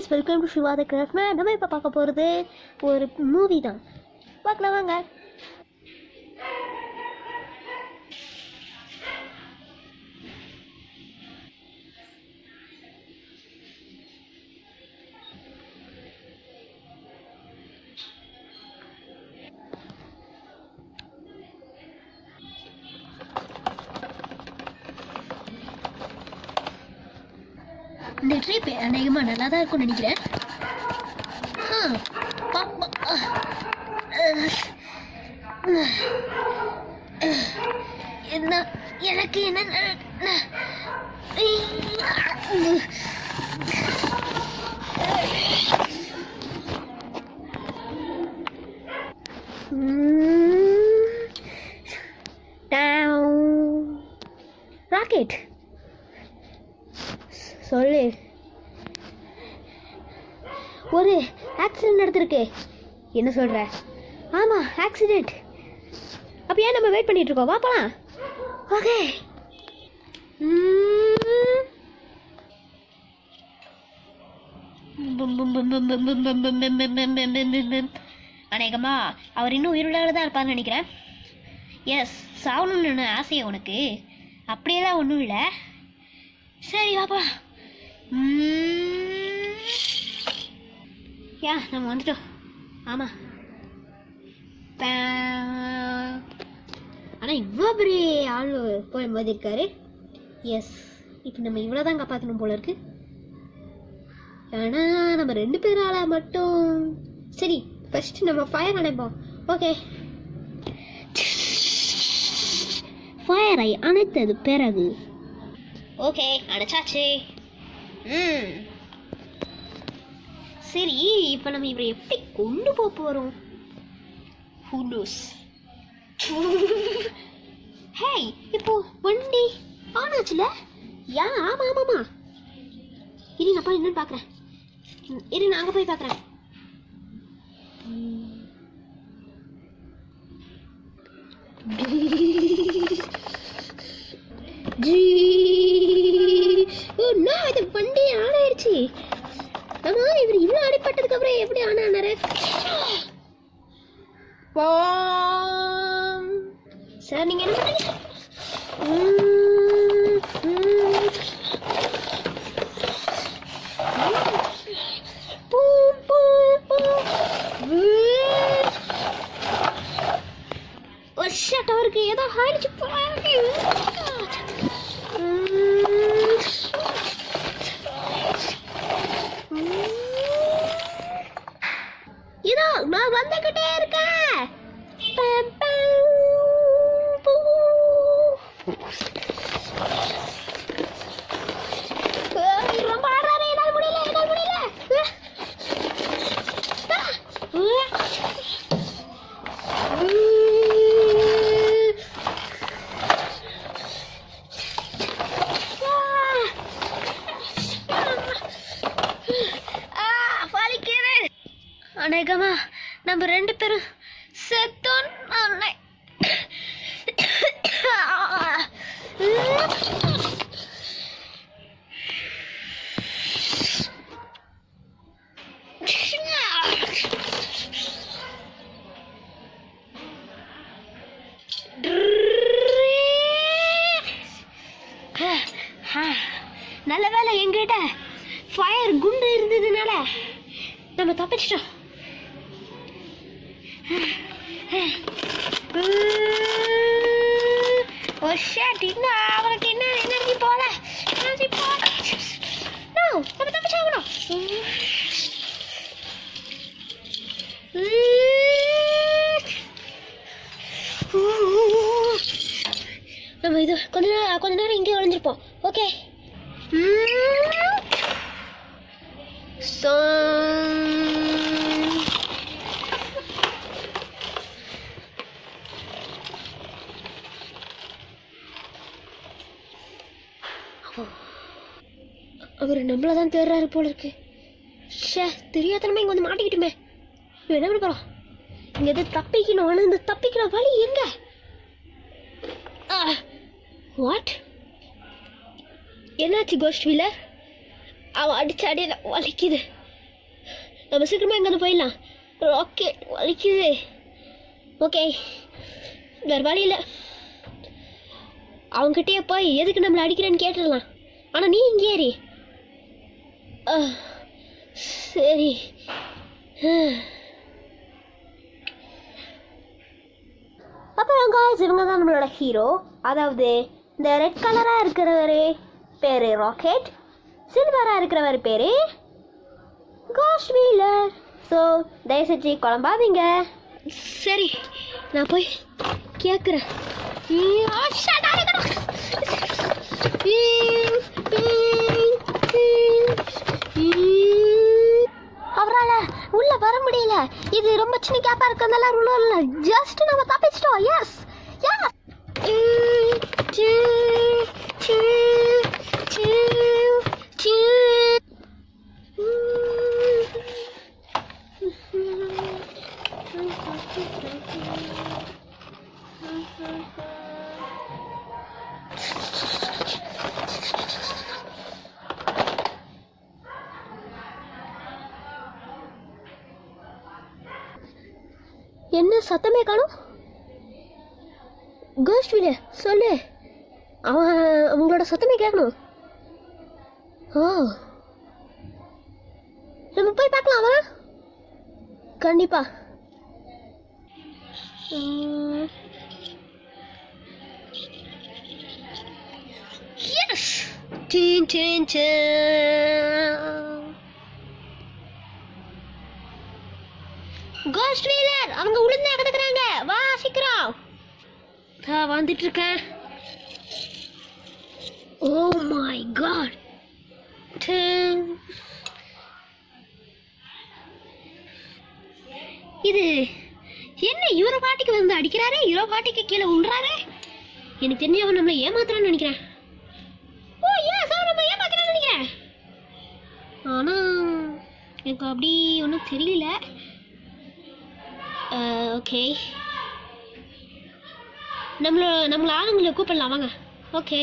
Guys welcome to Siva the craftsman நம்ம இப்போ பார்க்க போகிறது ஒரு மூவி தான் பார்க்கலாம் வாங்க இந்த ட்ரிப் அநேகமாக நல்லா தான் இருக்கும்னு நினைக்கிறேன் ஆ, பா- பா- ஆ. அஹ். அஹ். என்ன எனக்கு என்ன ந- ந- ராக்கெட் சொல்லு ஒரு ஆக்சிடென்ட் நடந்திருக்கு என்ன சொல்ற ஆமா ஆக்சிடென்ட் அப்ப ஏன் நம்ம வெயிட் பண்ணிட்டு இருக்கோம் வா போலாம் ஓகே அநேகமா அவர் இன்னும் உயிருள்ளோட தான் இருப்பார்னு நினைக்கிறேன் எஸ் சாகணும்னு ஆசையா உனக்கு அப்படியெல்லாம் ஒன்றும் இல்லை சரி வாப்பா யா நம்ம வந்துட்டோம் ஆமாம் ஆனால் இவ்வளோ பெரிய ஆள் போய் மாதிரி இருக்காரு எஸ் இப்போ நம்ம இவ்வளோ தான் காப்பாற்றணும் போல இருக்கு ஆனால் நம்ம ரெண்டு பேரால மட்டும் சரி ஃபர்ஸ்ட் நம்ம ஃபயர் அணைப்போம் ஓகே ஃபயரை அணைத்தது பிறகு ஓகே அடைச்சாச்சு ம் சரி இப்போ நம்ம இவரை எப்படி கொண்டு போக போகிறோம் ஹூலூஸ் ஹேய் இப்போ வண்டி ஆன் ஆச்சுல யா ஆமாம் ஆமாம்மா இரு அப்பா என்னன்னு பார்க்குறேன் இரு நான் அங்கே போய் பார்க்குறேன் ஜீ ஓ நோ இது வண்டி ஆன் ஆயிடுச்சு ஆமா இவர் இவ்வளோ அடிப்பட்டதுக்கு அப்புறம் எப்படி ஆன் ஆனாரு வாம். சார் நீங்க என்ன பண்ணீங்க ம், ம். Boom, boom, boom. ம். ஒரு ஷட் அவருக்கு ஏதோ ஆயிடுச்சு பாருங்க. ம். இதோ நான் வந்துகிட்டே இருக்கேன் பம், பம், பூ. ஏய், ரொம்ப ஆடுறாரு, என்னால முடியல, என்னால முடியல. ஆ. ஆ. உம். ஆ, வலிக்குது. அநேகமா நம்ம ரெண்டு பேரும் செத்தோம் நல்ல வேலை எங்கிட்ட ஃபயர் குண்டு இருந்ததுனால நம்ம தப்பிச்சிட்டோம் ஓ ஷட் இன்னும் அவனுக்கு இன்னும் எனர்ஜி போல எனர்ஜி போல நோ நம்ம தப்பிச்சாகணும் நம்ம இது கொஞ்ச நேரம் கொஞ்ச நேரம் இங்கே ஒளிஞ்சிருப்போம் ஓகே Song. அவர் நம்மள தான் தேடுறாரு போல இருக்கு ஷே தெரியாதனமா இங்க வந்து மாட்டிக்கிட்டுமே இவன் என்ன பண்ண போறோம் இங்க எது தப்பிக்கணும் ஆனா இந்த தப்பிக்கிற வழி எங்க வாட் என்னாச்சு கோஸ்ட் வீலர் அவன் அடிச்ச அடியில வலிக்குது நம்ம சீக்கிரமாக இங்கேருந்து போயிடலாம் ராக்கெட் வலிக்குது ஓகே வேறு வழி இல்லை அவங்ககிட்டயே போய் எதுக்கு நம்மளை அடிக்கிறேன்னு கேட்டுடலாம் ஆனால் நீ இங்கே ஏறி ஆ, சரி அப்புறம் காய்ஸ் இவங்க தான் நம்மளோட ஹீரோ அதாவது இந்த ரெட் கலராக இருக்கிறவர் பேர் ராக்கெட் சில்வராக இருக்கிறவர் பேர் காஷ் வீலர் ஸோ தயவு செஞ்சு குழம்பாதீங்க சரி நான் போய் கேட்குறேன் அவரால் உள்ள வர முடியல இது ரொம்ப சின்ன கேப்பா இருக்கிறதுனால உள்ள இல்ல ஜஸ்ட் நம்ம தப்பிச்சிட்டோம் எஸ் எஸ் என்ன சத்தமே காணும் கோஷ்டில சொல்லு அவன் அவங்களோட சத்தமே கேட்கணும் ஓ நம்ம போய் பார்க்கலாமா கண்டிப்பா எஸ் டின் டின் கோஸ்ட் வீலர் அவங்க உளுந்தா கிடக்குறாங்க வா சீக்கிரம் நான் வந்துட்டு இருக்கேன் ஓ மை காட் இது என்ன இவரை பாட்டிக்கு வந்து அடிக்கிறாரு இவரை பாட்டிக்கு கீழே உள்றாரு எனக்கு தெரிஞ்சு அவன் நம்மளை ஏமாத்துறான்னு நினைக்கிறேன் ஓ ஏன் அவன் நம்ம ஏமாத்துறான்னு நினைக்கிறேன் ஆனா எனக்கு அப்படி ஒன்றும் தெரியல ஓகே நம்மள நம்மள ஆளுங்களை கூப்பிடலாம் வாங்க ஓகே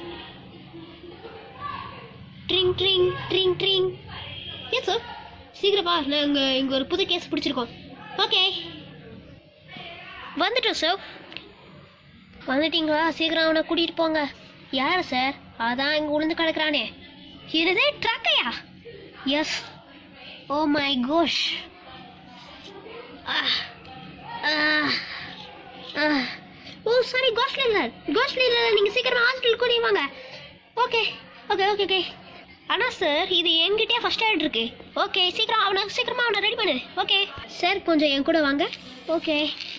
ட்ரிங் ட்ரிங் ட்ரிங் ட்ரிங் எஸ் சார் சீக்கிரம் வா நாங்கள் இங்கே ஒரு புது கேஸ் பிடிச்சிருக்கோம் ஓகே வந்துட்டோம் சார் வந்துட்டீங்களா சீக்கிரம் அவனை கூட்டிகிட்டு போங்க யார் சார் அதான் இங்கே உளுந்து கிடக்குறானே என்னது ட்ரக்கையா yes oh my gosh oh sorry ghost லீலர் கோஸ்ட் லீலர் நீங்கள் சீக்கிரமா ஹாஸ்பிட்டல் கூட்டிட்டு வாங்க ஓகே ஓகே ஓகே ஓகே ஆனால் சார் இது என்கிட்டயே ஃபர்ஸ்ட் எய்ட் இருக்கு ஓகே சீக்கிரம் அவனை சீக்கிரமா அவனை ரெடி பண்ணு ஓகே சார் கொஞ்சம் என் கூட வாங்க ஓகே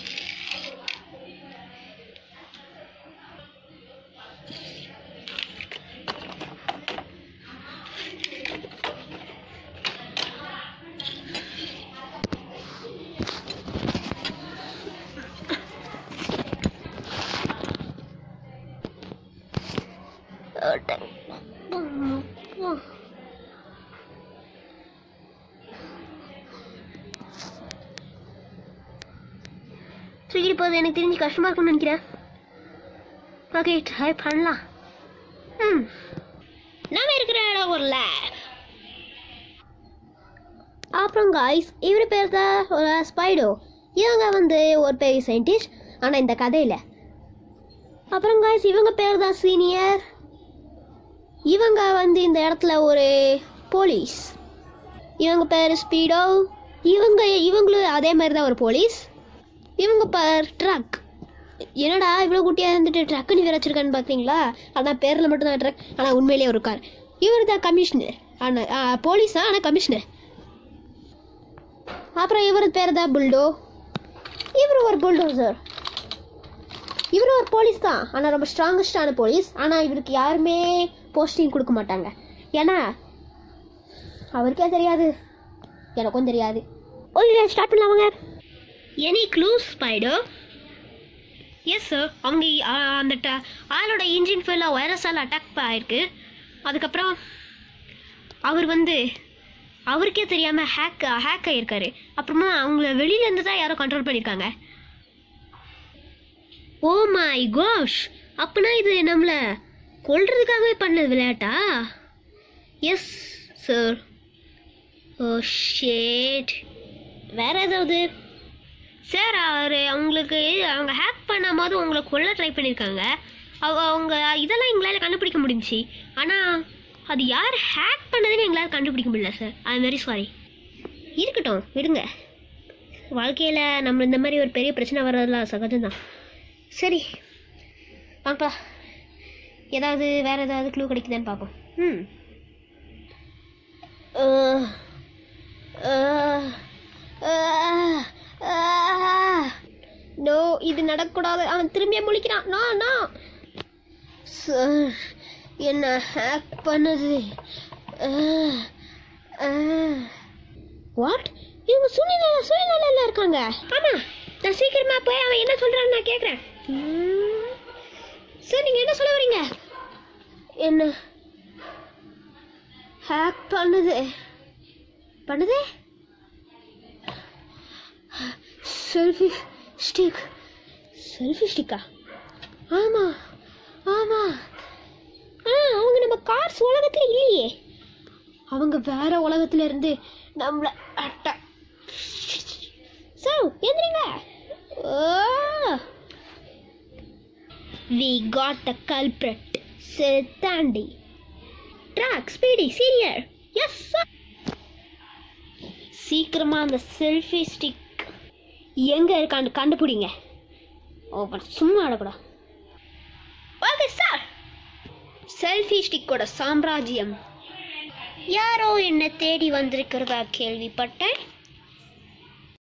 தூக்கிட்டு போகுது எனக்கு தெரிஞ்சு கஷ்டமாக இருக்கும்னு நினைக்கிறேன் ஓகே ட்ரை பண்ணலாம் ம் நம்ம இருக்கிற இடம் ஒரு லேப் அப்புறம் காய்ஸ் இவர் பேர் தான் ஒரு ஸ்பைடோ இவங்க வந்து ஒரு பெரிய சயின்டிஸ்ட் ஆனால் இந்த கதையில் அப்புறம் காய்ஸ் இவங்க பேர் தான் சீனியர் இவங்க வந்து இந்த இடத்துல ஒரு போலீஸ் இவங்க பேர் ஸ்பீடோ இவங்க இவங்களும் அதே மாதிரி தான் ஒரு போலீஸ் இவங்க பேர் ட்ரக் என்னடா இவ்வளோ குட்டியாக இருந்துட்டு ட்ரக்குன்னு வேற வச்சிருக்கான்னு பார்த்தீங்களா அதான் பேரில் மட்டும் தான் ட்ரக் ஆனால் உண்மையிலேயே ஒரு கார் இவர் தான் கமிஷனர் ஆனால் போலீஸ் தான் ஆனால் கமிஷனர் அப்புறம் இவர் பேர் தான் புல்டோ இவர் ஒரு புல்டோசர் இவர் ஒரு போலீஸ் தான் ஆனால் ரொம்ப ஸ்ட்ராங்கஸ்டான போலீஸ் ஆனால் இவருக்கு யாருமே போஸ்டிங் கொடுக்க மாட்டாங்க ஏன்னா அவருக்கே தெரியாது எனக்கும் தெரியாது ஓகே ஸ்டார்ட் பண்ணலாமாங்க any clues spider yes sir அவங்க ஆ, அந்த ட- ஆளோட இன்ஜின் ஃபுல்லாக வைரஸால் அட்டாக் ஆயிருக்கு அதுக்கப்புறம் அவர் வந்து அவருக்கே தெரியாமல் ஹேக் ஹேக் ஆகியிருக்காரு அப்புறமா அவங்கள வெளியிலேருந்து தான் யாரோ கண்ட்ரோல் பண்ணியிருக்காங்க ஓ மை கோஷ் அப்பனா இது நம்மள கொல்றதுக்காகவே பண்ணது விளையாட்டா எஸ் சார் ஓ ஷேட் வேற ஏதாவது சார் அவர் அவங்களுக்கு அவங்க ஹேக் பண்ணும்போது உங்களை கொல்ல ட்ரை பண்ணியிருக்காங்க அவ- அவங்க இதெல்லாம் எங்களால் கண்டுபிடிக்க முடிஞ்சுச்சு ஆனால் அது யார் ஹேக் பண்ணதுன்னு எங்களால் கண்டுபிடிக்க முடியல சார் ஐ வெரி சாரி இருக்கட்டும் விடுங்க வாழ்க்கையில் நம்ம இந்த மாதிரி ஒரு பெரிய பிரச்சனை வர்றதெல்லாம் சகஜம்தான் சரி வாங்கப்பா ஏதாவது வேறு ஏதாவது க்ளூ கிடைக்குதான்னு பார்ப்போம் ம் அஹ், அஹ், அஹ், அஹ். நோ இது நடக்கக்கூடாது அவன் திரும்பியே முழிக்கிறான் நோ நோ சார் என்ன ஹேக் பண்ணது வாட் இவங்க சூழ்நிலை சூழ்நிலையில் இருக்காங்க ஆமாம் நான் சீக்கிரமா போய் அவன் என்ன சொல்கிறான்னு நான் கேட்குறேன் சார் நீங்கள் என்ன சொல்ல வரீங்க என்ன ஹேக் பண்ணுது பண்ணுது செல்ஃபி ஸ்டிக் செல்ஃபி ஸ்டிக்கா ஆமாம் ஆமாம் ஆ அவங்க நம்ம கார்ஸ் உலகத்தில் இல்லையே அவங்க வேற உலகத்துல இருந்து நம்மள அட்ட சார் எந்திரிங்க வி காட் த கல்பிரட் செத்தாண்டி ட்ராக் ஸ்பீடி சீரியர் எஸ் சார் சீக்கிரமா அந்த செல்ஃபி ஸ்டிக் எங்க இருக்கான்னு கண்டுபிடிங்க ஓ but சும்மா ஆடக்கூடாது ஓகே சார் செல்ஃபி ஸ்டிக்கோட சாம்ராஜ்யம் யாரோ என்னை தேடி வந்திருக்கிறதா கேள்விப்பட்டேன்